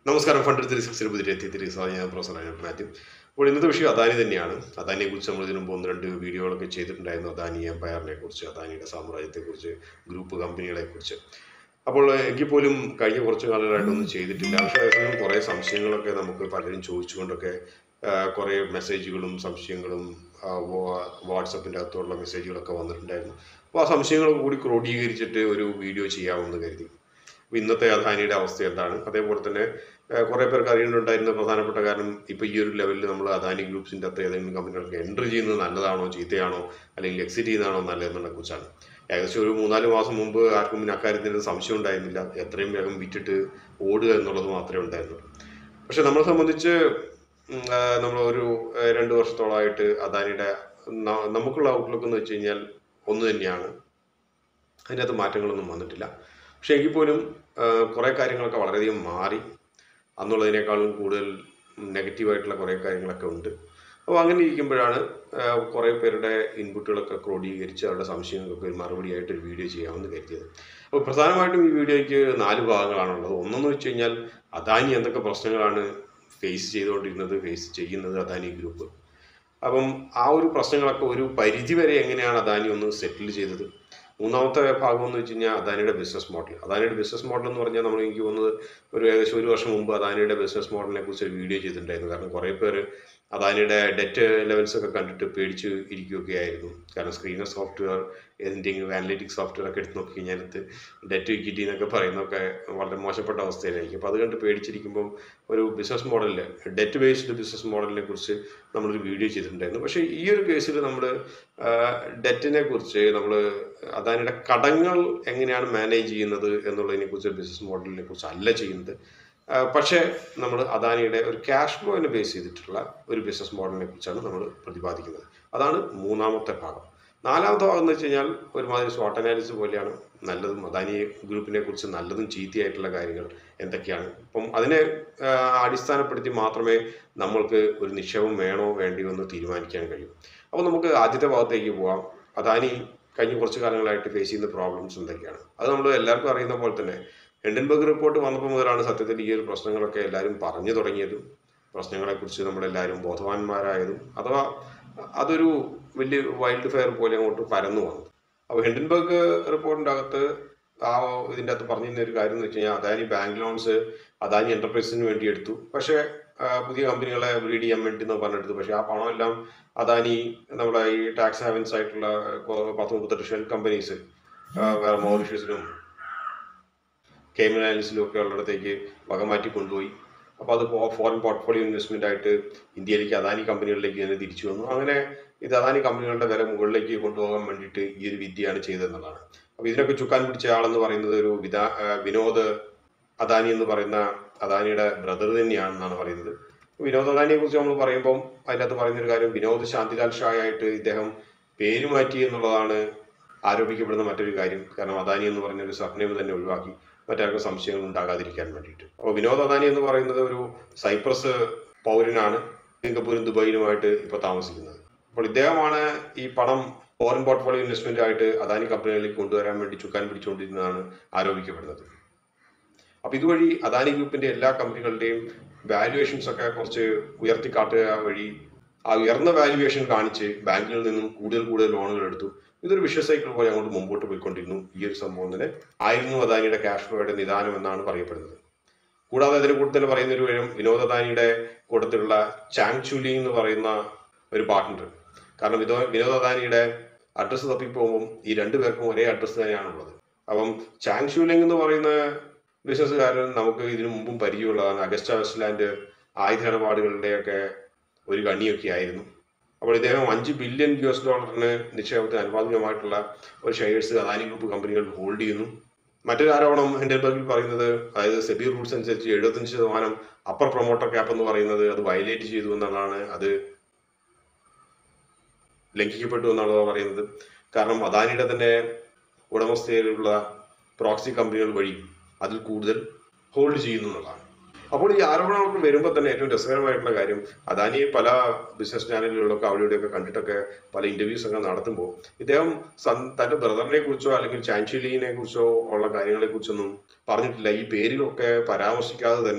നമസ്കാരം fund three സിക്സിന് പുതിയ എത്തി സ്വാഗതം ഞാൻ പ്രൊഫസർ അനൂപ് മാത്യു അപ്പോൾ ഇന്നത്തെ വിഷയം അദാനി തന്നെയാണ് അദാനിയെ കുറിച്ച് നമ്മൾ ഇതിനു മുമ്പ് ഒന്ന് രണ്ട് വീഡിയോകളൊക്കെ ചെയ്തിട്ടുണ്ടായിരുന്നു അദാനി എംപയറിനെ കുറിച്ച് അദാനിയുടെ സാമ്രാജ്യത്തെക്കുറിച്ച് ഗ്രൂപ്പ് കമ്പനികളെ കുറിച്ച് അപ്പോൾ എങ്കിൽ പോലും കഴിഞ്ഞ കുറച്ച് കാലങ്ങളായിട്ടൊന്നും ചെയ്തിട്ടില്ല പക്ഷേ അതേസമയം കുറേ സംശയങ്ങളൊക്കെ നമുക്ക് പലരും ചോദിച്ചുകൊണ്ടൊക്കെ ആ, കുറേ മെസ്സേജുകളും സംശയങ്ങളും ആ, വാ- വാട്സപ്പിൻ്റെ അകത്തുള്ള മെസ്സേജുകളൊക്കെ വന്നിട്ടുണ്ടായിരുന്നു അപ്പോൾ ആ സംശയങ്ങളൊക്കെ കൂടി ക്രോഡീകരിച്ചിട്ട് ഒരു വീഡിയോ ചെയ്യാമെന്ന് കരുതി അപ്പോൾ ഇന്നത്തെ അദാനിയുടെ അവസ്ഥ എന്താണ് അതേപോലെ തന്നെ ഏഹ്, കുറേ പേർക്ക് അറിയേണ്ടതായിരുന്ന പ്രധാനപ്പെട്ട കാരണം ഇപ്പോൾ ഈ ഒരു ലെവലിൽ നമ്മൾ അദാനി ഗ്രൂപ്പ്സിൻ്റെ അകത്ത് ഏതെങ്കിലും കമ്പനികൾക്ക് എൻട്രി ചെയ്യുന്നത് നല്ലതാണോ ചീത്തയാണോ അല്ലെങ്കിൽ എക്സിറ്റ് ചെയ്യുന്നതാണോ നല്ലതെന്നുള്ള കുറിച്ചാണ് ഏകദേശം ഒരു മൂന്നാല് മാസം മുമ്പ് ആർക്കും പിന്നെ അക്കാര്യത്തിൽ സംശയം ഉണ്ടായിരുന്നില്ല എത്രയും വേഗം വിറ്റിട്ട് ഓടുക എന്നുള്ളത് മാത്രമേ ഉണ്ടായിരുന്നുള്ളൂ പക്ഷെ നമ്മളെ സംബന്ധിച്ച് ഉം, ആ, നമ്മൾ ഒരു ആ, രണ്ട് വർഷത്തോളമായിട്ട് അദാനിയുടെ ന- നമുക്കുള്ള ഔട്ട്ലുക്ക് എന്ന് വെച്ച് കഴിഞ്ഞാൽ ഒന്ന് തന്നെയാണ് അതിൻ്റെ അകത്ത് മാറ്റങ്ങളൊന്നും വന്നിട്ടില്ല പക്ഷേ എങ്കിൽ പോലും കുറേ കാര്യങ്ങളൊക്കെ വളരെയധികം മാറി അന്നുള്ളതിനേക്കാളും കൂടുതൽ നെഗറ്റീവായിട്ടുള്ള കുറേ കാര്യങ്ങളൊക്കെ ഉണ്ട് അപ്പോൾ അങ്ങനെ ഇരിക്കുമ്പോഴാണ് ആ, കുറേ പേരുടെ ഇൻപുട്ടുകളൊക്കെ ക്രോഡീകരിച്ച് അവരുടെ സംശയങ്ങൾക്ക് ഒരു മറുപടിയായിട്ട് ഒരു വീഡിയോ ചെയ്യാമെന്ന് കരുതിയത് അപ്പോൾ പ്രധാനമായിട്ടും ഈ വീഡിയോയ്ക്ക് നാല് ഭാഗങ്ങളാണുള്ളത് ഒന്നെന്ന് വെച്ച് കഴിഞ്ഞാൽ അദാനി എന്തൊക്കെ പ്രശ്നങ്ങളാണ് ഫേസ് ചെയ്തുകൊണ്ടിരുന്നത് ഫേസ് ചെയ്യുന്നത് അദാനി ഗ്രൂപ്പ് അപ്പം ആ ഒരു പ്രശ്നങ്ങളൊക്കെ ഒരു പരിധി വരെ എങ്ങനെയാണ് അദാനി ഒന്ന് സെറ്റിൽ ചെയ്തത് മൂന്നാമത്തെ ഭാഗം എന്ന് വെച്ച് കഴിഞ്ഞാൽ അദാനിയുടെ ബിസിനസ് മോഡൽ അദാനിയുടെ ബിസിനസ് മോഡൽ എന്ന് പറഞ്ഞാൽ നമ്മൾ എനിക്ക് തോന്നുന്നത് ഒരു ഏകദേശം ഒരു വർഷം മുമ്പ് അദാനിയുടെ ബിസിനസ് മോഡലിനെ കുറിച്ച് ഒരു വീഡിയോ ചെയ്തിട്ടുണ്ടായിരുന്നു കാരണം കുറേ പേര് അദാനിയുടെ ഡെറ്റ് ലെവൽസ് ഒക്കെ കണ്ടിട്ട് പേടിച്ച് ഇരിക്കുകയൊക്കെ ആയിരുന്നു കാരണം സ്ക്രീനർ സോഫ്റ്റ്വെയർ ഏതിൻ്റെങ്കിലും അനലിറ്റിക് സോഫ്റ്റ്വെയർ ഒക്കെ എടുത്ത് നോക്കി കഴിഞ്ഞാൽ ഡെറ്റ് ഇക്വിറ്റി എന്നൊക്കെ പറയുന്നതൊക്കെ വളരെ മോശപ്പെട്ട അവസ്ഥയിലായിരിക്കും അപ്പോൾ അത് കണ്ട് പേടിച്ചിരിക്കുമ്പോൾ ഒരു ബിസിനസ് മോഡലിൽ ഡെറ്റ് ബേസ്ഡ് ബിസിനസ് മോഡലിനെ കുറിച്ച് നമ്മളൊരു വീഡിയോ ചെയ്തിട്ടുണ്ടായിരുന്നു പക്ഷേ ഈ ഒരു കേസിൽ നമ്മൾ ഡെറ്റിനെ കുറിച്ച് നമ്മൾ അദാനിയുടെ കടങ്ങൾ എങ്ങനെയാണ് മാനേജ് ചെയ്യുന്നത് എന്നുള്ളതിനെ കുറിച്ച് ബിസിനസ് മോഡലിനെ കുറിച്ച് അല്ല ചെയ്യുന്നത് ആ, പക്ഷേ നമ്മൾ അദാനിയുടെ ഒരു ക്യാഷ് ഫ്ലോയിനെ ബേസ് ചെയ്തിട്ടുള്ള ഒരു ബിസിനസ് മോഡലിനെ കുറിച്ചാണ് നമ്മൾ പ്രതിപാദിക്കുന്നത് അതാണ് മൂന്നാമത്തെ ഭാഗം നാലാമത്തെ ഭാഗം എന്ന് വെച്ച് കഴിഞ്ഞാൽ ഒരുമാതിരി ഷോർട്ട് അനാലിസിസ് പോലെയാണ് നല്ലതും അദാനി ഗ്രൂപ്പിനെ കുറിച്ച് നല്ലതും ചീത്തയായിട്ടുള്ള കാര്യങ്ങൾ എന്തൊക്കെയാണ് അപ്പം അതിനെ ആ, അടിസ്ഥാനപ്പെടുത്തി മാത്രമേ നമ്മൾക്ക് ഒരു നിക്ഷേപം വേണോ വേണ്ടിയോ എന്ന് തീരുമാനിക്കാൻ കഴിയും അപ്പോൾ നമുക്ക് ആദ്യത്തെ ഭാഗത്തേക്ക് പോവാം അദാനി കഴിഞ്ഞ കുറച്ച് കാലങ്ങളായിട്ട് ഫേസ് ചെയ്യുന്ന പ്രോബ്ലംസ് എന്തൊക്കെയാണ് അത് നമ്മൾ എല്ലാവർക്കും അറിയുന്ന പോലെ തന്നെ ഹിൻഡൻബർഗ് റിപ്പോർട്ട് വന്നപ്പോൾ മുതലാണ് സത്യത്തിൽ ഈ ഒരു പ്രശ്നങ്ങളൊക്കെ എല്ലാവരും പറഞ്ഞു തുടങ്ങിയതും പ്രശ്നങ്ങളെക്കുറിച്ച് നമ്മളെല്ലാവരും ബോധവാന്മാരായതും അഥവാ അതൊരു വലിയ വൈൽഡ് ഫയർ പോലെ അങ്ങോട്ട് പരന്നു വന്നു അപ്പോൾ ഹിൻഡൻബർഗ് റിപ്പോർട്ടിൻ്റെ അകത്ത് ആ ഇതിൻ്റെ അകത്ത് പറഞ്ഞിരുന്ന ഒരു കാര്യം എന്ന് വെച്ച് കഴിഞ്ഞാൽ അദാനി ബാങ്ക് ലോൺസ് അദാനി എന്റർപ്രൈസിന് വേണ്ടി എടുത്തു പക്ഷേ ആ, പുതിയ കമ്പനികളെ റീഡ് ചെയ്യാൻ വേണ്ടി എന്ന് പറഞ്ഞെടുത്തു പക്ഷേ ആ പണമെല്ലാം അദാനി നമ്മുടെ ഈ ടാക്സ് ഹാവൻസ് ആയിട്ടുള്ള കൊ- പത്ത് മുപ്പത്തെട്ട് ഷെൽ കമ്പനീസ് വേറെ മൗറിഷ്യസിലും കേമൻ ഐലൻഡ്സിലും ഒക്കെ ഉള്ളിടത്തേക്ക് വകമാറ്റി കൊണ്ടുപോയി അപ്പോൾ അത് ഫോറിൻ പോർട്ട്ഫോളിയോ ഇൻവെസ്റ്റ്മെന്റ് ആയിട്ട് ഇന്ത്യയിലേക്ക് അദാനി കമ്പനികളിലേക്ക് തന്നെ തിരിച്ചു വന്നു അങ്ങനെ ഇത് അദാനി കമ്പനികളുടെ വില മുകളിലേക്ക് കൊണ്ടുപോകാൻ വേണ്ടിയിട്ട് ഈ ഒരു വിദ്യയാണ് ചെയ്തതെന്നുള്ളതാണ് അപ്പോൾ ഇതിനൊക്കെ ചുക്കാൻ പിടിച്ച ആളെന്ന് പറയുന്നത് ഒരു വിധാ ആ, വിനോദ് അദാനി എന്ന് പറയുന്ന അദാനിയുടെ ബ്രദർ തന്നെയാണെന്നാണ് പറയുന്നത് വിനോദ് അദാനിയെ കുറിച്ച് നമ്മൾ പറയുമ്പം അതിനകത്ത് പറയുന്ന ഒരു കാര്യം വിനോദ് ശാന്തിലാൽ ഷായ് ആയിട്ട് ഇദ്ദേഹം പേര് മാറ്റി എന്നുള്ളതാണ് ആരോപിക്കപ്പെടുന്ന മറ്റൊരു കാര്യം കാരണം അദാനി എന്ന് പറഞ്ഞ ഒരു സർനെയിം തന്നെ ഒഴിവാക്കി മറ്റാർക്കും സംശയങ്ങൾ ഉണ്ടാകാതിരിക്കാൻ വേണ്ടിയിട്ട് അപ്പോൾ വിനോദ് അദാനി എന്ന് പറയുന്നത് ഒരു സൈപ്രസ് പൗരനാണ് സിംഗപ്പൂരും ദുബായിലുമായിട്ട് ഇപ്പോൾ താമസിക്കുന്നത് അപ്പോൾ ഇദ്ദേഹമാണ് ഈ പണം ഫോറിൻ പോർട്ട്ഫോളിയോ ഇൻവെസ്റ്റ്മെന്റ് ആയിട്ട് അദാനി കമ്പനികളിലേക്ക് കൊണ്ടുവരാൻ വേണ്ടി ചുക്കാൻ പിടിച്ചുകൊണ്ടിരുന്നതാണ് ആരോപിക്കപ്പെടുന്നത് അപ്പൊ ഇതുവഴി അദാനി ഗ്രൂപ്പിന്റെ എല്ലാ കമ്പനികളുടെയും വാല്യുവേഷൻസ് ഒക്കെ കുറച്ച് ഉയർത്തിക്കാട്ടുക വഴി ആ ഉയർന്ന വാല്യുവേഷൻ കാണിച്ച് ബാങ്കുകളിൽ നിന്നും കൂടുതൽ കൂടുതൽ ലോണുകൾ എടുത്തു ഇതൊരു വിഷ സൈക്കിൾ പോലെ അങ്ങോട്ട് മുമ്പോട്ട് പോയിക്കൊണ്ടിരുന്നു ഈ ഒരു സംഭവം തന്നെ ആയിരുന്നു അദാനിയുടെ ക്യാഷ് ഫ്ലോയുടെ നിദാനം എന്നാണ് പറയപ്പെടുന്നത് കൂടാതെ അതിന് കൂടുതൽ പറയുന്ന ഒരു കാര്യം വിനോദ് അദാനിയുടെ കൂട്ടത്തിലുള്ള ചാങ് ചുലി എന്ന് പറയുന്ന ഒരു പാർട്ട്ണർ കാരണം വിനോ വിനോദ് അദാനിയുടെ അഡ്രസ്സ് തപ്പിപ്പോകുമ്പോൾ ഈ രണ്ടു പേർക്കും ഒരേ അഡ്രസ്സ് തന്നെയാണുള്ളത് അപ്പം ചാങ് ഷൂലിംഗ് എന്ന് പറയുന്ന ബിസിനസ്സുകാരൻ നമുക്ക് ഇതിനു മുമ്പും പരിചയമുള്ളതാണ് അഗസ്റ്റ വെസ്റ്റ്ലാൻഡ് ആയുധ ഇടപാടുകളുടെയൊക്കെ ഒരു കണ്ണിയൊക്കെ ആയിരുന്നു അപ്പോൾ ഇദ്ദേഹം അഞ്ച് ബില്യൺ യു എസ് ഡോളറിന് നിക്ഷേപത്തിന് അനുപാതികമായിട്ടുള്ള ഒരു ഷെയർസ് അദാനി ഗ്രൂപ്പ് കമ്പനികൾ ഹോൾഡ് ചെയ്യുന്നു മറ്റൊരു ആരോപണം ഹിൻഡൻബർഗിൽ പറയുന്നത് അതായത് സെബി റൂൾസ് അനുസരിച്ച് എഴുപത്തഞ്ച് ശതമാനം അപ്പർ പ്രൊമോട്ടർ ക്യാപ്പ് എന്ന് പറയുന്നത് അത് വയലേറ്റ് ചെയ്തു എന്നുള്ളതാണ് അത് ലംഘിക്കപ്പെട്ടു എന്നാണ് പറയുന്നത് കാരണം അദാനിയുടെ തന്നെ ഉടമസ്ഥയിലുള്ള പ്രോക്സി കമ്പനികൾ വഴി അതിൽ കൂടുതൽ ഹോൾഡ് ചെയ്യുന്നു എന്നുള്ളതാണ് അപ്പോൾ ഈ ആരോപണങ്ങൾക്ക് വരുമ്പോൾ തന്നെ ഏറ്റവും രസകരമായിട്ടുള്ള കാര്യം അദാനിയെ പല ബിസിനസ് ചാനലുകളിലൊക്കെ അവിടെ ഇവിടെയൊക്കെ കണ്ടിട്ടൊക്കെ പല ഇന്റർവ്യൂസ് ഒക്കെ നടത്തുമ്പോൾ ഇദ്ദേഹം സൻ- തന്റെ ബ്രദറിനെ കുറിച്ചോ അല്ലെങ്കിൽ ചാൻഷിലിനെ കുറിച്ചോ ഉള്ള കാര്യങ്ങളെ കുറിച്ചൊന്നും പറഞ്ഞിട്ടില്ല ഈ പേരിലൊക്കെ പരാമർശിക്കാതെ തന്നെ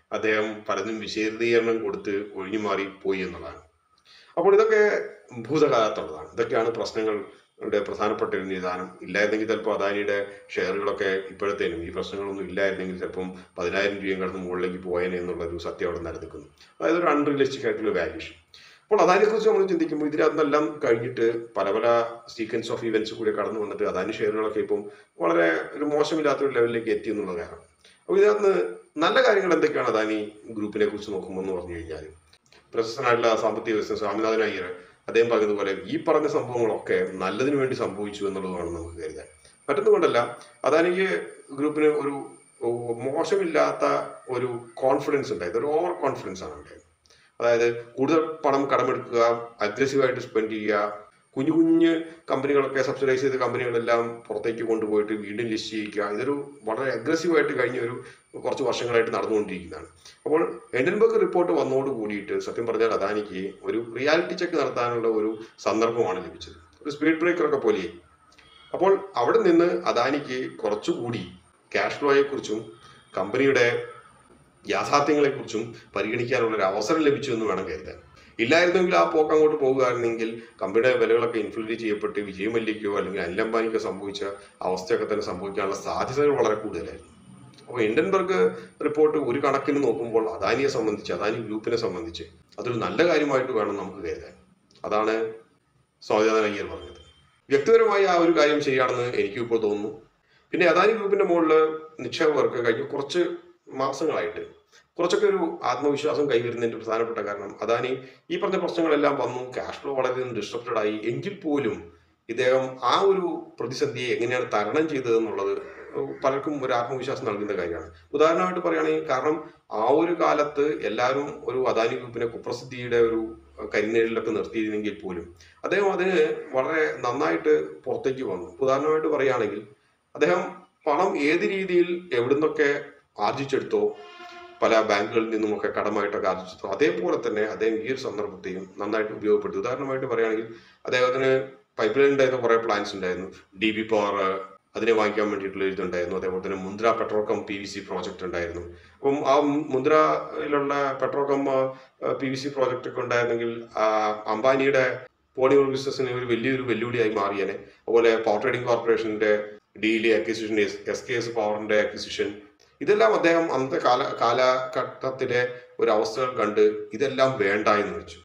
അദ്ദേഹം പലതും വിശദീകരണം കൊടുത്ത് ഒഴിഞ്ഞു മാറി പോയി എന്നുള്ളതാണ് അപ്പോൾ ഇതൊക്കെ ഭൂതകാലത്തുള്ളതാണ് ഇതൊക്കെയാണ് പ്രശ്നങ്ങളുടെ പ്രധാനപ്പെട്ട ഒരു നിദാനം ഇല്ലായിരുന്നെങ്കിൽ ചിലപ്പോൾ അദാനിയുടെ ഷെയറുകളൊക്കെ ഇപ്പോഴത്തേനും ഈ പ്രശ്നങ്ങളൊന്നും ഇല്ലായിരുന്നെങ്കിൽ ചിലപ്പം പതിനായിരം രൂപയും കടന്ന് മുകളിലേക്ക് പോയേനെ എന്നുള്ളൊരു സത്യം അവിടെ നിലനിൽക്കുന്നു അതായത് ഒരു അൺറിയലിസ്റ്റിക് ആയിട്ടുള്ള വാല്യൂഷൻ അപ്പോൾ അതിനെക്കുറിച്ച് നമ്മൾ ചിന്തിക്കുമ്പോൾ ഇതിനകത്തെല്ലാം കഴിഞ്ഞിട്ട് പല പല സീക്വൻസ് ഓഫ് ഇവന്റ്സ് കൂടി കടന്നു വന്നിട്ട് അദാനി ഷെയറുകളൊക്കെ ഇപ്പം വളരെ ഒരു മോശമില്ലാത്ത ഒരു ലെവലിലേക്ക് എത്തി എന്നുള്ളത് കാരണം അപ്പോൾ ഇതിനകത്ത് നല്ല കാര്യങ്ങൾ എന്തൊക്കെയാണ് അദാനി ഗ്രൂപ്പിനെ കുറിച്ച് നോക്കുമ്പോൾ എന്ന് പറഞ്ഞു കഴിഞ്ഞാൽ പ്രശസ്തനായിട്ടുള്ള സാമ്പത്തിക വ്യവസ്ഥ സ്വാമിനാഥൻ അയ്യർ അദ്ദേഹം പറഞ്ഞതുപോലെ ഈ പറഞ്ഞ സംഭവങ്ങളൊക്കെ നല്ലതിനു വേണ്ടി സംഭവിച്ചു എന്നുള്ളതാണ് നമുക്ക് കരുതാൻ മറ്റൊന്നുകൊണ്ടല്ല അദാനിക്ക് ഗ്രൂപ്പിന് ഒരു മോശമില്ലാത്ത ഒരു കോൺഫിഡൻസ് ഉണ്ടായത് ഒരു ഓവർ കോൺഫിഡൻസ് ആണ് ഉണ്ടായത് അതായത് കൂടുതൽ പണം കടമെടുക്കുക അഗ്രസീവായിട്ട് സ്പെൻഡ് ചെയ്യുക കുഞ്ഞു കുഞ്ഞ് കമ്പനികളൊക്കെ സബ്സിഡൈസ് ചെയ്ത കമ്പനികളെല്ലാം പുറത്തേക്ക് കൊണ്ടുപോയിട്ട് വീണ്ടും ലിസ്റ്റ് ചെയ്യിക്കുക ഇതൊരു വളരെ അഗ്രസീവായിട്ട് കഴിഞ്ഞ ഒരു കുറച്ച് വർഷങ്ങളായിട്ട് നടന്നുകൊണ്ടിരിക്കുന്നതാണ് അപ്പോൾ എൻഡൻബർഗ് റിപ്പോർട്ട് വന്നോട് കൂടിയിട്ട് സത്യം പറഞ്ഞാൽ അദാനിക്ക് ഒരു റിയാലിറ്റി ചെക്ക് നടത്താനുള്ള ഒരു സന്ദർഭമാണ് ലഭിച്ചത് ഒരു സ്പീഡ് ബ്രേക്കറൊക്കെ പോലെ അപ്പോൾ അവിടെ നിന്ന് അദാനിക്ക് കുറച്ചുകൂടി ക്യാഷ് ഫ്ലോയെ കുറിച്ചും കമ്പനിയുടെ യാഥാർത്ഥ്യങ്ങളെക്കുറിച്ചും പരിഗണിക്കാനുള്ള ഒരു അവസരം ലഭിച്ചു എന്ന് വേണം കരുതാൻ ഇല്ലായിരുന്നെങ്കിൽ ആ പോക്ക് അങ്ങോട്ട് പോകുകയായിരുന്നെങ്കിൽ കമ്പനിയുടെ വിലകളൊക്കെ ഇൻഫ്ലുവൻസ് ചെയ്യപ്പെട്ട് വിജയ് മല്യക്കോ അല്ലെങ്കിൽ അനിൽ അംബാനിക്കോ സംഭവിച്ച അവസ്ഥയൊക്കെ തന്നെ സംഭവിക്കാനുള്ള സാധ്യതകൾ വളരെ കൂടുതലായിരുന്നു അപ്പോൾ ഹിൻഡൻബർഗ് റിപ്പോർട്ട് ഒരു കണക്കിന് നോക്കുമ്പോൾ അദാനിയെ സംബന്ധിച്ച് അദാനി ഗ്രൂപ്പിനെ സംബന്ധിച്ച് അതൊരു നല്ല കാര്യമായിട്ട് വേണം നമുക്ക് കരുതാൻ അതാണ് സ്വാമിനാഥൻ അയ്യർ പറഞ്ഞത് വ്യക്തിപരമായി ആ ഒരു കാര്യം ശരിയാണെന്ന് എനിക്കും ഇപ്പോൾ തോന്നുന്നു പിന്നെ അദാനി ഗ്രൂപ്പിന്റെ മുകളിൽ നിക്ഷേപകർക്ക് കഴിഞ്ഞ കുറച്ച് മാസങ്ങളായിട്ട് കുറച്ചൊക്കെ ഒരു ആത്മവിശ്വാസം കൈവരുന്നതിന്റെ പ്രധാനപ്പെട്ട കാരണം അദാനി ഈ പറഞ്ഞ പ്രശ്നങ്ങളെല്ലാം വന്നു ക്യാഷ് ഫ്ലോ വളരെയധികം ഡിസ്ട്രപ്റ്റഡ് ആയി എങ്കിൽ പോലും ഇദ്ദേഹം ആ ഒരു പ്രതിസന്ധിയെ എങ്ങനെയാണ് തരണം ചെയ്തതെന്നുള്ളത് പലർക്കും ഒരു ആത്മവിശ്വാസം നൽകുന്ന കാര്യമാണ് ഉദാഹരണമായിട്ട് പറയുകയാണെങ്കിൽ കാരണം ആ ഒരു കാലത്ത് എല്ലാവരും ഒരു അദാനി ഗ്രൂപ്പിനെ കുപ്രസിദ്ധിയുടെ ഒരു കരിനിഴലിലൊക്കെ നിർത്തിയിരുന്നെങ്കിൽ പോലും അദ്ദേഹം അതിന് വളരെ നന്നായിട്ട് പുറത്തേക്ക് വന്നു ഉദാഹരണമായിട്ട് പറയുകയാണെങ്കിൽ അദ്ദേഹം പണം ഏത് രീതിയിൽ എവിടുന്നൊക്കെ ആർജിച്ചെടുത്തോ പല ബാങ്കുകളിൽ നിന്നുമൊക്കെ കടമായിട്ടൊക്കെ ആർജിച്ചെടുത്തോ അതേപോലെ തന്നെ അദ്ദേഹം ഈ ഒരു സന്ദർഭത്തെയും നന്നായിട്ട് ഉപയോഗപ്പെടുത്തി ഉദാഹരണമായിട്ട് പറയുകയാണെങ്കിൽ അദ്ദേഹത്തിന് പൈപ്പ് ലൈൻ ഉണ്ടായിരുന്ന കുറേ പ്ലാൻസ് ഉണ്ടായിരുന്നു ഡി ബി പവർ അതിനെ വാങ്ങിക്കാൻ വേണ്ടിയിട്ടുള്ള ഇതുണ്ടായിരുന്നു അതേപോലെ തന്നെ Mundra petrochem P V C project ഉണ്ടായിരുന്നു അപ്പം ആ മുന്ദ്രയിലുള്ള petrochem P V C project ഒക്കെ ഉണ്ടായിരുന്നെങ്കിൽ ആ, അംബാനിയുടെ പോളിമർ ബിസിനസ്സിന് ഒരു വലിയൊരു വെല്ലുവിളിയായി മാറിയേനെ അതുപോലെ പവർ ട്രേഡിംഗ് കോർപ്പറേഷന്റെ ഡീലി അക്വിസിഷൻ എസ് കെ എസ് പവറിന്റെ അക്വിസിഷൻ ഇതെല്ലാം അദ്ദേഹം അന്നത്തെ കാല കാലഘട്ടത്തിലെ ഒരു അവസ്ഥകൾ കണ്ട് ഇതെല്ലാം വേണ്ട എന്ന് വെച്ചു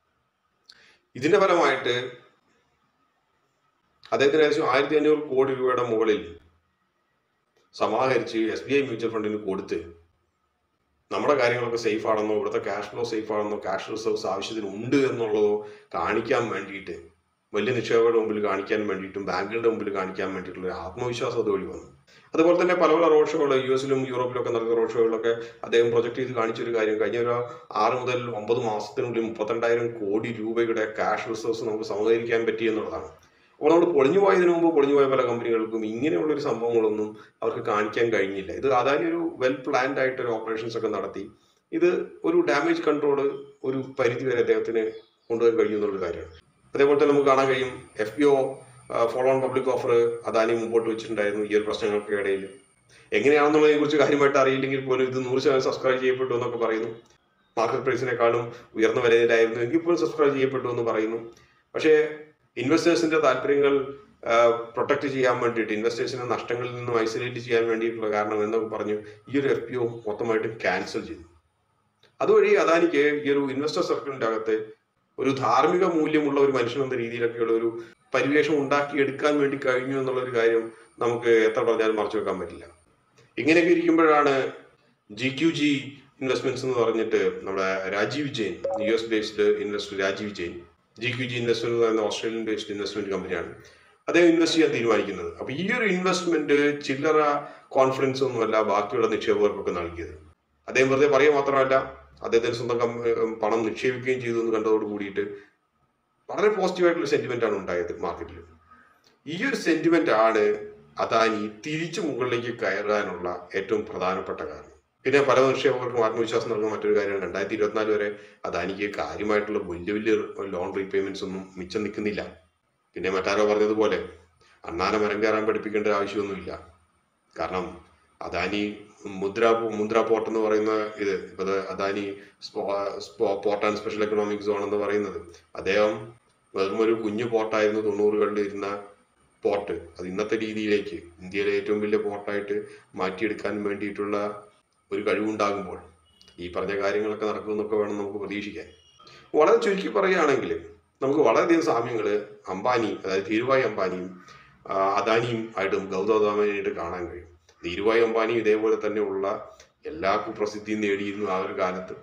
ഇതിന്റെ ഫലമായിട്ട് അദ്ദേഹത്തിന് ഏകദേശം ആയിരത്തി അഞ്ഞൂറ് കോടി രൂപയുടെ മുകളിൽ സമാഹരിച്ച് എസ് ബി ഐ മ്യൂച്വൽ ഫണ്ടിന് കൊടുത്ത് നമ്മുടെ കാര്യങ്ങളൊക്കെ സേഫ് ആണെന്നോ ഇവിടുത്തെ ക്യാഷ് ഫ്ലോ സേഫ് ആണെന്നോ ക്യാഷ് റിസർവ്സ് ആവശ്യത്തിന് ഉണ്ട് എന്നുള്ളതോ കാണിക്കാൻ വേണ്ടിയിട്ട് വലിയ നിക്ഷേപകരുടെ മുമ്പിൽ കാണിക്കാൻ വേണ്ടിയിട്ടും ബാങ്കുകളുടെ മുമ്പിൽ കാണിക്കാൻ വേണ്ടിയിട്ടുള്ള ഒരു ആത്മവിശ്വാസം അതുവഴി വന്നു അതുപോലെ തന്നെ പല പല റോഡ് ഷോകൾ യു എസിലും യൂറോപ്പിലും ഒക്കെ നടക്കുന്ന റോഡ് ഷോകളിലൊക്കെ അദ്ദേഹം പ്രൊജക്ട് ചെയ്ത് കാണിച്ച ഒരു കാര്യം കഴിഞ്ഞ ഒരു ആറ് മുതൽ ഒമ്പത് മാസത്തിനുള്ളിൽ മുപ്പത്തിരണ്ടായിരം കോടി രൂപയുടെ ക്യാഷ് റിസർവ്സ് നമുക്ക് സമാഹരിക്കാൻ പറ്റി എന്നുള്ളതാണ് അപ്പോൾ നമ്മൾ പൊളിഞ്ഞു പോയതിനു മുമ്പ് പൊളിഞ്ഞു പോയ പല കമ്പനികൾക്കും ഇങ്ങനെയുള്ളൊരു സംഭവങ്ങളൊന്നും അവർക്ക് കാണിക്കാൻ കഴിഞ്ഞില്ല ഇത് അതായത് ഒരു വെൽ പ്ലാൻഡ് ആയിട്ട് ഒരു ഓപ്പറേഷൻസ് ഒക്കെ നടത്തി ഇത് ഒരു ഡാമേജ് കൺട്രോൾ ഒരു പരിധി വരെ അദ്ദേഹത്തിന് കൊണ്ടുപോയി കഴിയും എന്നുള്ളൊരു കാര്യമാണ് അതേപോലെ തന്നെ നമുക്ക് കാണാൻ കഴിയും F P O follow on public offer Adani മുമ്പോട്ട് വെച്ചിട്ടുണ്ടായിരുന്നു ഈ ഒരു പ്രശ്നങ്ങൾക്ക് ഇടയിൽ എങ്ങനെയാണെന്നുള്ളതിനെ കുറിച്ച് കാര്യമായിട്ട് അറിയില്ലെങ്കിൽ പോലും ഇത് നൂറ് ശതമാനം സബ്സ്ക്രൈബ് ചെയ്യപ്പെട്ടു എന്നൊക്കെ പറയുന്നു മാർക്കറ്റ് പ്രൈസിനേക്കാളും ഉയർന്ന വിലയിലായിരുന്നു എങ്കിൽ പോലും സബ്സ്ക്രൈബ് ചെയ്യപ്പെട്ടു എന്ന് പറയുന്നു പക്ഷേ ഇൻവെസ്റ്റേഴ്സിന്റെ താല്പര്യങ്ങൾ പ്രൊട്ടക്ട് ചെയ്യാൻ വേണ്ടിയിട്ട് ഇൻവെസ്റ്റേഴ്സിന്റെ നഷ്ടങ്ങളിൽ നിന്നും ഐസൊലേറ്റ് ചെയ്യാൻ വേണ്ടിയിട്ടുള്ള കാരണം എന്നൊക്കെ പറഞ്ഞു ഈ ഒരു എഫ് പി ഒ മൊത്തമായിട്ട് ക്യാൻസൽ ചെയ്തു അതുവഴി അദാനിക്ക് ഈ ഒരു ഇൻവെസ്റ്റർ സർക്കിളിന്റെ അകത്ത് ഒരു ധാർമ്മിക മൂല്യമുള്ള ഒരു മനുഷ്യൻ എന്ന രീതിയിലൊക്കെയുള്ള ഒരു പരിവേഷം ഉണ്ടാക്കിയെടുക്കാൻ വേണ്ടി കഴിഞ്ഞു എന്നുള്ള ഒരു കാര്യം നമുക്ക് എത്ര പറഞ്ഞാലും മറച്ചു വെക്കാൻ പറ്റില്ല ഇങ്ങനെയൊക്കെ ഇരിക്കുമ്പോഴാണ് ജി ക്യു ജി ഇൻവെസ്റ്റ്മെന്റ്സ് എന്ന് പറഞ്ഞിട്ട് നമ്മുടെ Rajiv Jain U S based investor Rajiv Jain G Q G investment എന്ന് പറയുന്ന ഓസ്ട്രേലിയൻ ബേസ്ഡ് ഇൻവെസ്റ്റ്മെന്റ് കമ്പനിയാണ് അദ്ദേഹം ഇൻവെസ്റ്റ് ചെയ്യാൻ തീരുമാനിക്കുന്നത് അപ്പൊ ഈ ഒരു ഇൻവെസ്റ്റ്മെന്റ് ചില്ലറ കോൺഫിഡൻസ് ഒന്നുമല്ല ബാക്കിയുള്ള നിക്ഷേപകർക്കൊക്കെ നൽകിയത് അദ്ദേഹം വെറുതെ പറയുക മാത്രമല്ല അദ്ദേഹത്തിന് സ്വന്തം കം- ഏഹ് പണം നിക്ഷേപിക്കുകയും ചെയ്തു എന്ന് കണ്ടതോട് കൂടിയിട്ട് വളരെ പോസിറ്റീവായിട്ടുള്ള സെന്റിമെന്റ് ആണ് ഉണ്ടായത് മാർക്കറ്റിൽ ഈ ഒരു സെന്റിമെന്റ് ആണ് അദാനി തിരിച്ചു മുകളിലേക്ക് കയറാനുള്ള ഏറ്റവും പ്രധാനപ്പെട്ട കാരണം പിന്നെ പല നിക്ഷേപകർക്കും ആത്മവിശ്വാസം നൽകുന്ന മറ്റൊരു കാര്യമാണ് രണ്ടായിരത്തി ഇരുപത്തിനാല് വരെ അദാനിക്ക് കാര്യമായിട്ടുള്ള വലിയ വലിയ ലോൺ റീപേയ്മെന്റ്സ് ഒന്നും മിച്ചം നിൽക്കുന്നില്ല പിന്നെ മറ്റാരോ പറഞ്ഞതുപോലെ അണ്ണാനെ മരം കയറാൻ പഠിപ്പിക്കേണ്ട ഒരു ആവശ്യമൊന്നുമില്ല കാരണം അദാനി മുദ്ര മുദ്ര പോർട്ട് എന്ന് പറയുന്ന ഇത് ഇപ്പൊ ദേ Adani port and special economic zone എന്ന് പറയുന്നത് അദ്ദേഹം വെറും ഒരു കുഞ്ഞു പോർട്ടായിരുന്നു തൊണ്ണൂറുകളിൽ ഇരുന്ന പോർട്ട് അത് ഇന്നത്തെ രീതിയിലേക്ക് ഇന്ത്യയിലെ ഏറ്റവും വലിയ പോർട്ടായിട്ട് മാറ്റിയെടുക്കാൻ വേണ്ടിയിട്ടുള്ള ഒരു കഴിവുണ്ടാകുമ്പോൾ ഈ പറഞ്ഞ കാര്യങ്ങളൊക്കെ നടക്കുമെന്നൊക്കെ വേണം നമുക്ക് പ്രതീക്ഷിക്കാൻ വളരെ ചുരുക്കി പറയുകയാണെങ്കിൽ നമുക്ക് വളരെയധികം സാമ്യങ്ങൾ അംബാനി അതായത് ധീരുഭായ് അംബാനിയും ആ, അദാനിയും ആയിട്ടും ഗൗതം അദാനിയായിട്ട് കാണാൻ കഴിയും ധീരുഭായ് അംബാനി ഇതേപോലെ തന്നെയുള്ള എല്ലാ കുപ്രസിദ്ധിയും നേടിയിരുന്നു ആ ഒരു കാലത്ത്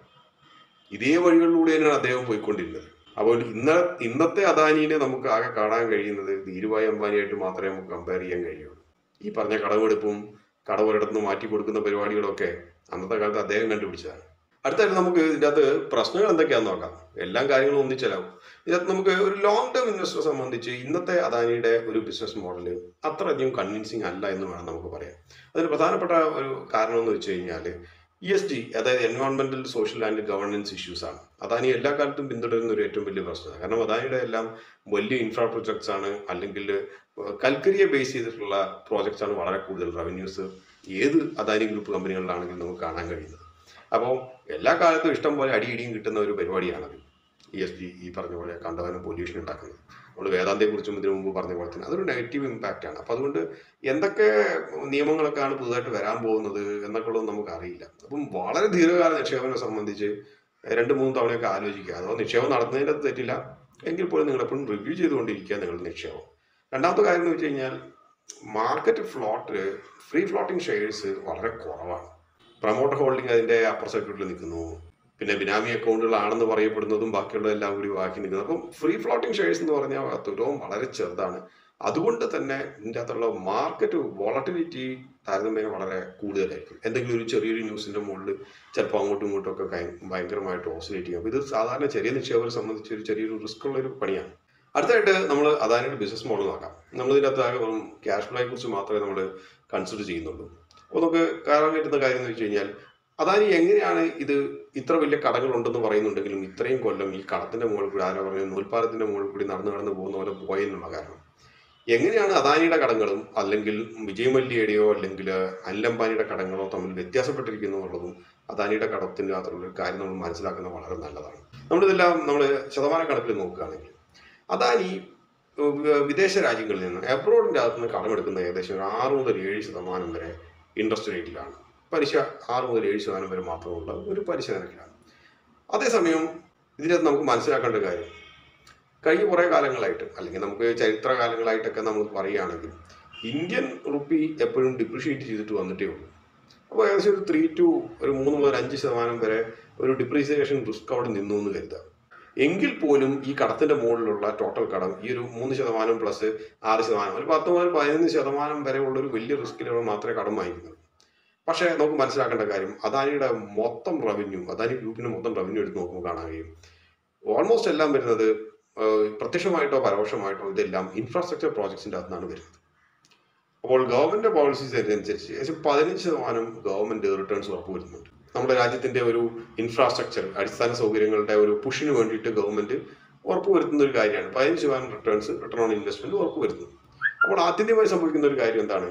ഇതേ വഴികളിലൂടെ തന്നെയാണ് അദ്ദേഹം പോയിക്കൊണ്ടിരുന്നത് അപ്പോൾ ഇന്ന ഇന്നത്തെ അദാനിനെ നമുക്ക് ആകെ കാണാൻ കഴിയുന്നത് ധീരുഭായ് അംബാനിയായിട്ട് മാത്രമേ നമുക്ക് കമ്പയർ ചെയ്യാൻ കഴിയുള്ളൂ ഈ പറഞ്ഞ കടമെടുപ്പും കടവൊരിടത്തുനിന്ന് മാറ്റി കൊടുക്കുന്ന പരിപാടികളൊക്കെ അന്നത്തെ കാലത്ത് അദ്ദേഹം കണ്ടുപിടിച്ചതാണ് അടുത്തായിട്ട് നമുക്ക് ഇതിൻ്റെ അകത്ത് പ്രശ്നങ്ങൾ എന്തൊക്കെയാണെന്ന് നോക്കാം എല്ലാം കാര്യങ്ങളും ഒന്നിച്ചലാവും ഇതിനകത്ത് നമുക്ക് ഒരു ലോങ് ടേം ഇൻവെസ്റ്ററെ സംബന്ധിച്ച് ഇന്നത്തെ അദാനിയുടെ ഒരു ബിസിനസ് മോഡൽ അത്രയധികം കൺവിൻസിങ് അല്ല എന്ന് വേണം നമുക്ക് പറയാം അതിന് പ്രധാനപ്പെട്ട ഒരു കാരണം എന്ന് വെച്ച് കഴിഞ്ഞാൽ ഇ എസ് ടി അതായത് എൻവയോൺമെന്റൽ സോഷ്യൽ ആൻഡ് ഗവർണൻസ് ഇഷ്യൂസ് ആണ് അദാനി എല്ലാ കാലത്തും പിന്തുടരുന്ന ഒരു ഏറ്റവും വലിയ പ്രശ്നമാണ് കാരണം അദാനിയുടെ എല്ലാം വലിയ ഇൻഫ്രാ പ്രൊജക്ട്സ് ആണ് അല്ലെങ്കിൽ കൽക്കരിയെ ബേസ് ചെയ്തിട്ടുള്ള പ്രോജക്ട്സ് ആണ് വളരെ കൂടുതൽ റവന്യൂസ് ഏത് അദാനി ഗ്രൂപ്പ് കമ്പനികളിലാണെങ്കിലും നമുക്ക് കാണാൻ കഴിയുന്നത് അപ്പോൾ എല്ലാ കാലത്തും ഇഷ്ടം പോലെ അടിയിടിയും കിട്ടുന്ന ഒരു പരിപാടിയാണത് ഇ എസ് ടി ഈ പറഞ്ഞ പോലെ കണ്ടവനും പൊല്യൂഷൻ ഉണ്ടാക്കുന്നത് നമ്മൾ വേദാന്തയെക്കുറിച്ചും ഇതിനു മുമ്പ് പറഞ്ഞ പോലെ തന്നെ അതൊരു നെഗറ്റീവ് ഇമ്പാക്റ്റ് ആണ് അപ്പോൾ അതുകൊണ്ട് എന്തൊക്കെ നിയമങ്ങളൊക്കെയാണ് പുതുതായിട്ട് വരാൻ പോകുന്നത് എന്നൊക്കെ ഉള്ളത് നമുക്ക് അറിയില്ല അപ്പം വളരെ ദീർഘകാല നിക്ഷേപനെ സംബന്ധിച്ച് രണ്ട് മൂന്ന് തവണയൊക്കെ ആലോചിക്കുക അതോ നിക്ഷേപം നടത്തുന്നതിൻ്റെ അത് തെറ്റില്ല എങ്കിൽ പോലും നിങ്ങൾ എപ്പോഴും റിവ്യൂ ചെയ്തുകൊണ്ടിരിക്കുക നിങ്ങളുടെ നിക്ഷേപം രണ്ടാമത്തെ കാര്യം എന്ന് വെച്ച് കഴിഞ്ഞാൽ market float free floating shares വളരെ കുറവാണ് പ്രൊമോട്ടർ ഹോൾഡിംഗ് അതിൻ്റെ അപ്പർ സർക്യൂട്ടിൽ നിൽക്കുന്നു പിന്നെ ബിനാമി അക്കൗണ്ടുകളാണെന്ന് പറയപ്പെടുന്നതും ബാക്കിയുള്ളതെല്ലാം കൂടി ബാക്കി നിൽക്കുന്നത് അപ്പം ഫ്രീ ഫ്ലോട്ടിംഗ് ഷെയർസ് എന്ന് പറഞ്ഞാൽ തുലവും വളരെ ചെറുതാണ് അതുകൊണ്ട് തന്നെ ഇതിൻ്റെ അകത്തുള്ള മാർക്കറ്റ് വോളട്ടിലിറ്റി താരതമ്യേന വളരെ കൂടുതലായിരിക്കും എന്തെങ്കിലും ഒരു ചെറിയൊരു ന്യൂസിന്റെ മുകളിൽ ചിലപ്പോൾ അങ്ങോട്ടും ഇങ്ങോട്ടും ഒക്കെ ഭയ- ഭയങ്കരമായിട്ട് ഓസിലേറ്റ് ചെയ്യും അപ്പോൾ ഇത് സാധാരണ ചെറിയ നിക്ഷേപകരെ സംബന്ധിച്ച് ഒരു ചെറിയൊരു റിസ്ക് ഉള്ള ഒരു പണിയാണ് അടുത്തായിട്ട് നമ്മൾ അദാനിയുടെ ബിസിനസ് മോഡൽ നോക്കാം നമ്മൾ ഇതിനകത്ത് ആകെ വെറും ക്യാഷ് ഫ്ലോയെ കുറിച്ച് മാത്രമേ നമ്മൾ കൺസിഡർ ചെയ്യുന്നുള്ളൂ അപ്പോൾ നമുക്ക് കാണാൻ പറ്റുന്ന കാര്യം എന്ന് വെച്ച് കഴിഞ്ഞാൽ അദാനി എങ്ങനെയാണ് ഇത് ഇത്ര വലിയ കടകൾ ഉണ്ടെന്ന് പറയുന്നുണ്ടെങ്കിലും ഇത്രയും കൊല്ലം ഈ കടത്തിന്റെ മുകളിൽ കൂടി ആരോ പറയുന്നത് നൂൽപ്പാലത്തിന്റെ മുകളിൽ കൂടി നടന്നു നടന്ന് പോകുന്ന പോലെ പോയെന്നുള്ള കാരണം എങ്ങനെയാണ് അദാനിയുടെ കടങ്ങളും അല്ലെങ്കിൽ വിജയ് മല്യയുടെയോ അല്ലെങ്കിൽ അനിൽ അംബാനിയുടെ കടങ്ങളോ തമ്മിൽ വ്യത്യാസപ്പെട്ടിരിക്കുന്നു എന്നുള്ളതും അദാനിയുടെ കടത്തിന്റെ അകത്തുള്ള ഒരു കാര്യം നമ്മൾ മനസ്സിലാക്കുന്നത് വളരെ നല്ലതാണ് നമ്മളിതെല്ലാം നമ്മൾ ശതമാന കണക്കിൽ നോക്കുകയാണെങ്കിൽ അദാനി ഏഹ്, വി- വിദേശ രാജ്യങ്ങളിൽ നിന്ന് അബ്രോഡിന്റെ അകത്ത് നിന്ന് കടമെടുക്കുന്ന ഏകദേശം ഒരു ആറ് മുതൽ ഏഴ് ശതമാനം വരെ ഇൻട്രസ്റ്റ് റേറ്റിലാണ് പലിശ ആറ് മുതൽ ഏഴ് ശതമാനം വരെ മാത്രമുള്ള ഒരു പലിശ നിരക്കിലാണ് അതേസമയം ഇതിനകത്ത് നമുക്ക് മനസ്സിലാക്കേണ്ട കാര്യം കഴിഞ്ഞ കുറേ കാലങ്ങളായിട്ട് അല്ലെങ്കിൽ നമുക്ക് ചരിത്ര കാലങ്ങളായിട്ടൊക്കെ നമ്മൾ പറയുകയാണെങ്കിൽ ഇന്ത്യൻ റുപ്പി എപ്പോഴും ഡിപ്രിഷിയേറ്റ് ചെയ്തിട്ട് വന്നിട്ടേ ഉള്ളൂ അപ്പോൾ ഏകദേശം ഒരു ത്രീ ടു ഒരു മൂന്ന് മുതൽ അഞ്ച് ശതമാനം വരെ ഒരു ഡിപ്രീസിയേഷൻ റിസ്ക് അവിടെ നിന്നു എന്ന് കരുതാം എങ്കിൽ പോലും ഈ കടത്തിന്റെ മുകളിലുള്ള ടോട്ടൽ കടം ഈ ഒരു മൂന്ന് ശതമാനം പ്ലസ് ആറ് ശതമാനം ഒരു പത്ത് മുതൽ പതിനൊന്ന് ശതമാനം വരെ ഉള്ള ഒരു വലിയ റിസ്കിലാണ് മാത്രമേ കടം വാങ്ങിക്കുന്നുള്ളൂ പക്ഷേ നമുക്ക് മനസ്സിലാക്കേണ്ട കാര്യം അദാനിയുടെ മൊത്തം റവന്യൂ അദാനി ഗ്രൂപ്പിന്റെ മൊത്തം റവന്യൂ എടുത്ത് നോക്കുമ്പോൾ കാണാൻ കഴിയും ഓൾമോസ്റ്റ് എല്ലാം വരുന്നത് ഏഹ്, പ്രത്യക്ഷമായിട്ടോ പരോക്ഷമായിട്ടോ ഇതെല്ലാം ഇൻഫ്രാസ്ട്രക്ചർ പ്രോജക്ട്സിന്റെ അകത്താണ് വരുന്നത് അപ്പോൾ ഗവൺമെന്റ് പോളിസീസ് അനുസരിച്ച് ഏകദേശം പതിനഞ്ച് ശതമാനം ഗവൺമെന്റ് റിട്ടേൺസ് ഉറപ്പുവരുന്നുണ്ട് നമ്മുടെ രാജ്യത്തിന്റെ ഒരു ഇൻഫ്രാസ്ട്രക്ചർ അടിസ്ഥാന സൗകര്യങ്ങളുടെ ഒരു പുഷിന് വേണ്ടിയിട്ട് ഗവൺമെന്റ് ഉറപ്പുവരുത്തുന്ന ഒരു കാര്യമാണ് പതിനഞ്ച് ശതമാനം റിട്ടേൺസ് റിട്ടേൺ ഓൺ ഇൻവെസ്റ്റ്മെന്റ് ഉറപ്പുവരുത്തുന്നു അപ്പോൾ ആത്യന്തികമായി സംഭവിക്കുന്ന ഒരു കാര്യം എന്താണ്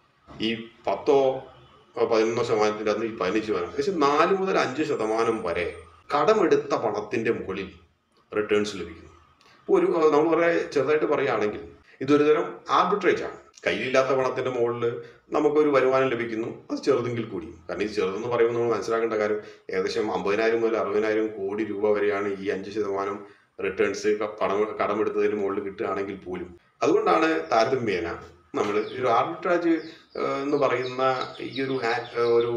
ഈ പത്തോ ഏഹ്, പതിനൊന്നോ ശതമാനത്തിന്റെ അന്ന് ഈ പതിനഞ്ച് ശതമാനം ഏകദേശം നാല് മുതൽ അഞ്ച് ശതമാനം വരെ കടമെടുത്ത പണത്തിന്റെ മുകളിൽ റിട്ടേൺസ് ലഭിക്കുന്നു ഇപ്പോൾ ഒരു ഏഹ്, നമ്മൾ വളരെ ചെറുതായിട്ട് പറയുകയാണെങ്കിൽ ഇതൊരു തരം ആർബിട്രേറ്റ് ആണ് കയ്യിലില്ലാത്ത പണത്തിന്റെ മുകളിൽ നമുക്കൊരു വരുമാനം ലഭിക്കുന്നു അത് ചെറുതെങ്കിൽ കൂടി കാരണം ഇത് ചെറുതെന്ന് പറയുമ്പോൾ നമ്മൾ മനസ്സിലാക്കേണ്ട കാര്യം ഏകദേശം അമ്പതിനായിരം മുതൽ അറുപതിനായിരം കോടി രൂപ വരെയാണ് ഈ അഞ്ച് ശതമാനം റിട്ടേൺസ് പണം കടമെടുത്തതിന് മുകളിൽ കിട്ടുകയാണെങ്കിൽ പോലും അതുകൊണ്ടാണ് താരതമ്യേന നമ്മൾ ഒരു ആർബിട്രാജ് എന്ന് പറയുന്ന ഈ ഒരു ആ- ഒരു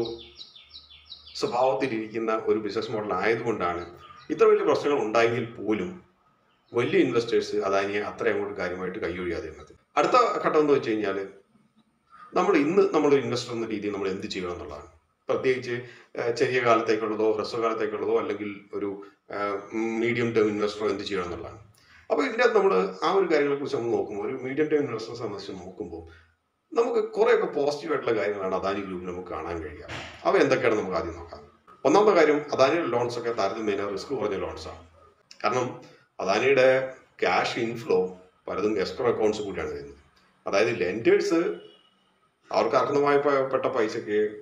സ്വഭാവത്തിലിരിക്കുന്ന ഒരു ബിസിനസ് മോഡൽ ആയതുകൊണ്ടാണ് ഇത്ര വലിയ പ്രശ്നങ്ങൾ ഉണ്ടായെങ്കിൽ പോലും വലിയ ഇൻവെസ്റ്റേഴ്സ് അദാനിയെ അത്ര അങ്ങോട്ട് കാര്യമായിട്ട് കൈയൊഴിയാതിരുന്നത് അടുത്ത ഘട്ടം എന്ന് വെച്ച് കഴിഞ്ഞാൽ നമ്മൾ ഇന്ന് നമ്മളൊരു ഇൻവെസ്റ്റർ എന്ന രീതിയിൽ നമ്മൾ എന്ത് ചെയ്യണം എന്നുള്ളതാണ് പ്രത്യേകിച്ച് ഏഹ്, ചെറിയ കാലത്തേക്കുള്ളതോ ഹ്രസ്വകാലത്തേക്കുള്ളതോ അല്ലെങ്കിൽ ഒരു മീഡിയം ടേം ഇൻവെസ്റ്ററോ എന്ത് ചെയ്യണം എന്നുള്ളതാണ് അപ്പോൾ ഇതിനകത്ത് നമ്മൾ ആ ഒരു കാര്യങ്ങളെ കുറിച്ച് നമ്മൾ നോക്കുമ്പോൾ ഒരു മീഡിയം ടേം ഇൻവെസ്റ്ററെ സംബന്ധിച്ച് നോക്കുമ്പോൾ നമുക്ക് കുറേയൊക്കെ പോസിറ്റീവ് ആയിട്ടുള്ള കാര്യങ്ങളാണ് അദാനി ഗ്രൂപ്പിൽ നമുക്ക് കാണാൻ കഴിയുക അവ എന്തൊക്കെയാണ് നമുക്ക് ആദ്യം നോക്കാം ഒന്നാമത്തെ കാര്യം അദാനിയുടെ ലോൺസ് ഒക്കെ താരതമ്യേന റിസ്ക് കുറഞ്ഞ ലോൺസാണ് കാരണം അദാനിയുടെ ക്യാഷ് ഇൻഫ്ലോ പലതും എസ്ക്രോ അക്കൗണ്ട്സ് കൂടിയാണ് വരുന്നത് അതായത് ലെൻഡേഴ്സ് അവർക്ക് അർഹതമായി പ- പെട്ട പൈസയ്ക്ക്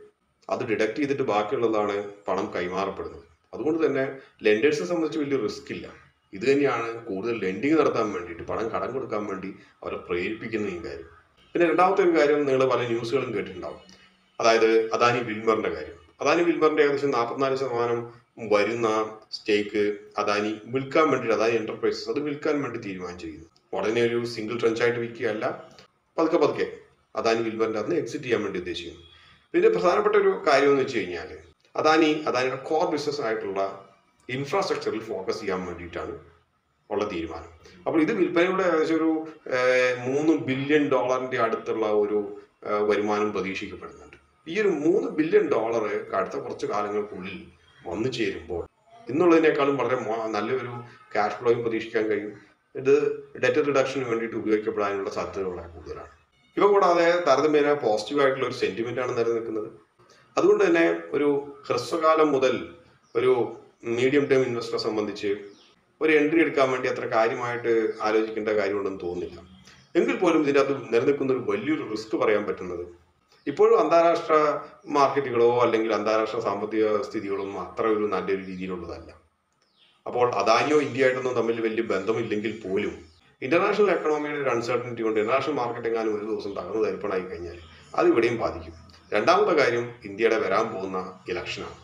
അത് ഡിഡക്ട് ചെയ്തിട്ട് ബാക്കിയുള്ളതാണ് പണം കൈമാറപ്പെടുന്നത് അതുകൊണ്ട് തന്നെ ലെൻഡേഴ്സിനെ സംബന്ധിച്ച് വലിയ റിസ്ക് ഇല്ല ഇത് തന്നെയാണ് കൂടുതൽ ലെൻഡിങ് നടത്താൻ വേണ്ടിയിട്ട് പണം കടം കൊടുക്കാൻ വേണ്ടി അവരെ പ്രേരിപ്പിക്കുന്ന ഈ കാര്യം പിന്നെ രണ്ടാമത്തെ ഒരു കാര്യം നിങ്ങൾ പല ന്യൂസുകളും കേട്ടിട്ടുണ്ടാവും അതായത് അദാനി വിൽമറിന്റെ കാര്യം അദാനി വിൽമറിന്റെ ഏകദേശം നാൽപ്പത്തിനാല് ശതമാനം വരുന്ന സ്റ്റേക്ക് അദാനി വിൽക്കാൻ വേണ്ടിയിട്ട് അദാനി എന്റർപ്രൈസസ് അത് വിൽക്കാൻ വേണ്ടി തീരുമാനിച്ചിരിക്കുന്നു ഉടനെ ഒരു സിംഗിൾ ട്രഞ്ചായിട്ട് വിൽക്കുകയല്ല പതുക്കെ പതുക്കെ അദാനി വിൽമറിന്റെ അന്ന് എക്സിറ്റ് ചെയ്യാൻ വേണ്ടി ഉദ്ദേശിക്കുന്നു പിന്നെ പ്രധാനപ്പെട്ട ഒരു കാര്യം എന്ന് വെച്ച് കഴിഞ്ഞാൽ അദാനി അദാനിയുടെ കോർ ബിസിനസ് ആയിട്ടുള്ള ഇൻഫ്രാസ്ട്രക്ചറിൽ ഫോക്കസ് ചെയ്യാൻ വേണ്ടിയിട്ടാണ് ഉള്ള തീരുമാനം അപ്പോൾ ഇത് വിൽപ്പനയുടെ ഏകദേശം ഒരു ഏഹ്, മൂന്ന് ബില്യൺ ഡോളറിന്റെ അടുത്തുള്ള ഒരു ഏഹ്, വരുമാനം പ്രതീക്ഷിക്കപ്പെടുന്നുണ്ട് ഈ ഒരു മൂന്ന് ബില്യൺ ഡോളർ അടുത്ത കുറച്ച് കാലങ്ങൾക്കുള്ളിൽ വന്നു ചേരുമ്പോൾ ഇന്നുള്ളതിനേക്കാളും വളരെ മോ- നല്ലൊരു ക്യാഷ് ഫ്ലോയും പ്രതീക്ഷിക്കാൻ കഴിയും ഇത് ഡെറ്റ് റിഡക്ഷന് വേണ്ടിയിട്ട് ഉപയോഗിക്കപ്പെടാനുള്ള സാധ്യതകൾ വളരെ കൂടുതലാണ് ഇവ കൂടാതെ താരതമ്യേന പോസിറ്റീവ് ആയിട്ടുള്ള ഒരു സെന്റിമെന്റ് ആണ് നിലനിൽക്കുന്നത് അതുകൊണ്ട് തന്നെ ഒരു ഹ്രസ്വകാലം മുതൽ ഒരു മീഡിയം ടേം ഇൻവെസ്റ്ററെ സംബന്ധിച്ച് ഒരു എൻട്രി എടുക്കാൻ വേണ്ടി അത്ര കാര്യമായിട്ട് ആലോചിക്കേണ്ട കാര്യമുണ്ടെന്ന് തോന്നുന്നില്ല എങ്കിൽ പോലും ഇതിൻ്റെ അകത്ത് നിലനിൽക്കുന്ന ഒരു വലിയൊരു റിസ്ക് പറയാൻ പറ്റുന്നത് ഇപ്പോഴും അന്താരാഷ്ട്ര മാർക്കറ്റുകളോ അല്ലെങ്കിൽ അന്താരാഷ്ട്ര സാമ്പത്തിക സ്ഥിതികളോ ഒന്നും അത്ര ഒരു നല്ലൊരു രീതിയിലുള്ളതല്ല അപ്പോൾ അദാനിയോ ഇന്ത്യ ആയിട്ടൊന്നും തമ്മിൽ വലിയ ബന്ധമില്ലെങ്കിൽ പോലും ഇന്റർനാഷണൽ എക്കണോമിയുടെ ഒരു അൺസർട്ടനിറ്റി കൊണ്ട് ഇന്റർനാഷണൽ മാർക്കറ്റ് എങ്ങാനും ഒരു ദിവസം തകർന്നു തരിപ്പണായി കഴിഞ്ഞാൽ അത് ഇവിടെയും ബാധിക്കും രണ്ടാമത്തെ കാര്യം ഇന്ത്യയുടെ വരാൻ പോകുന്ന ഇലക്ഷനാണ്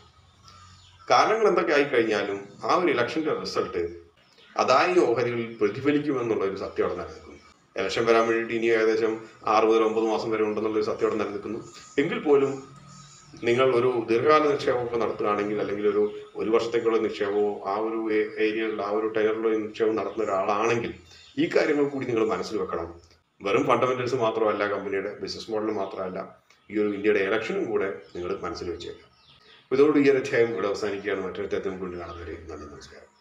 കാരണങ്ങൾ എന്തൊക്കെ ആയിക്കഴിഞ്ഞാലും ആ ഒരു ഇലക്ഷന്റെ റിസൾട്ട് അദാനി ഓഹരികളിൽ പ്രതിഫലിക്കുമെന്നുള്ള ഒരു സത്യം അവിടെ നിലനിൽക്കുന്നു ഇലക്ഷൻ വരാൻ വേണ്ടിയിട്ട് ഇനി ഏകദേശം ആറ് മുതൽ ഒമ്പത് മാസം വരെ ഉണ്ടെന്നുള്ള ഒരു സത്യം അവിടെ നിലനിൽക്കുന്നു എങ്കിൽ പോലും നിങ്ങൾ ഒരു ദീർഘകാല നിക്ഷേപമൊക്കെ നടത്തുകയാണെങ്കിൽ അല്ലെങ്കിൽ ഒരു ഒരു വർഷത്തേക്കുള്ള നിക്ഷേപമോ ആ ഒരു ഏ- ഏരിയയിൽ ആ ഒരു ടൈലറിലുള്ള നിക്ഷേപം നടത്തുന്ന ഒരാളാണെങ്കിൽ ഈ കാര്യങ്ങൾ കൂടി നിങ്ങൾ മനസ്സിൽ വെക്കണം വെറും ഫണ്ടമെന്റൽസ് മാത്രമല്ല കമ്പനിയുടെ ബിസിനസ് മോഡൽ മാത്രമല്ല ഈ ഒരു ഇന്ത്യയുടെ ഇലക്ഷനും കൂടെ നിങ്ങൾ മനസ്സിൽ വെച്ചേക്കാം ഇതോട് ഈ ഒരു അധ്യായം ഇവിടെ അവസാനിക്കുകയാണ് മറ്റൊരു അധ്യായത്തിൽ കൊണ്ട് കാണുന്നവരെ നന്ദി നമസ്കാരം